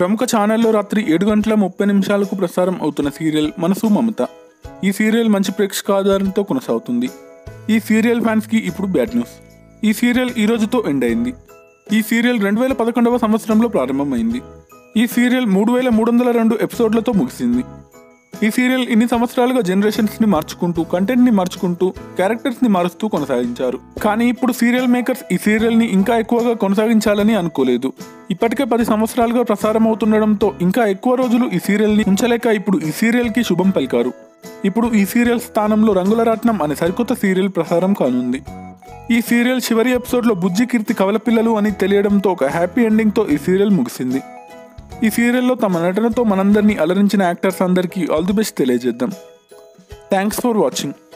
ప్రముఖ ఛానల్లో రాత్రి ఏడు గంటల ముప్పై నిమిషాలకు ప్రసారం అవుతున్న సీరియల్ మనసు మమత ఈ సీరియల్ మంచి ప్రేక్షక ఆధారంతో కొనసాగుతుంది ఈ సీరియల్ ఫ్యాన్స్కి ఇప్పుడు బ్యాడ్ న్యూస్ ఈ సీరియల్ ఈ రోజుతో ఎండ్ అయింది ఈ సీరియల్ రెండు వేల పదకొండవ సంవత్సరంలో ప్రారంభమైంది ఈ సీరియల్ మూడు వేల మూడు వందల రెండు ఎపిసోడ్లతో ముగిసింది ఈ సీరియల్ ఇన్ని సంవత్సరాలుగా జనరేషన్స్ ని మార్చుకుంటూ కంటెంట్ ని మార్చుకుంటూ క్యారెక్టర్స్ ని మారుస్తూ కొనసాగించారు కానీ ఇప్పుడు సీరియల్ మేకర్స్ ఈ సీరియల్ ని ఇంకా ఎక్కువగా కొనసాగించాలని అనుకోలేదు ఇప్పటికే పది సంవత్సరాలుగా ప్రసారం అవుతుండడంతో ఇంకా ఎక్కువ రోజులు ఈ సీరియల్ ని ఉంచలేక ఇప్పుడు ఈ సీరియల్ కి శుభం పలికారు ఇప్పుడు ఈ సీరియల్ స్థానంలో రంగుల రత్నం అనే సరికొత్త సీరియల్ ప్రసారం కానుంది ఈ సీరియల్ చివరి ఎపిసోడ్లో బుజ్జి కీర్తి కవల పిల్లలు అని తెలియడంతో ఒక హ్యాపీ ఎండింగ్తో ఈ సీరియల్ ముగిసింది ఈ సీరియల్లో తమ నటనతో మనందరినీ అలరించిన యాక్టర్స్ అందరికీ ఆల్ ది బెస్ట్ తెలియజేద్దాం థ్యాంక్స్ ఫర్ వాచింగ్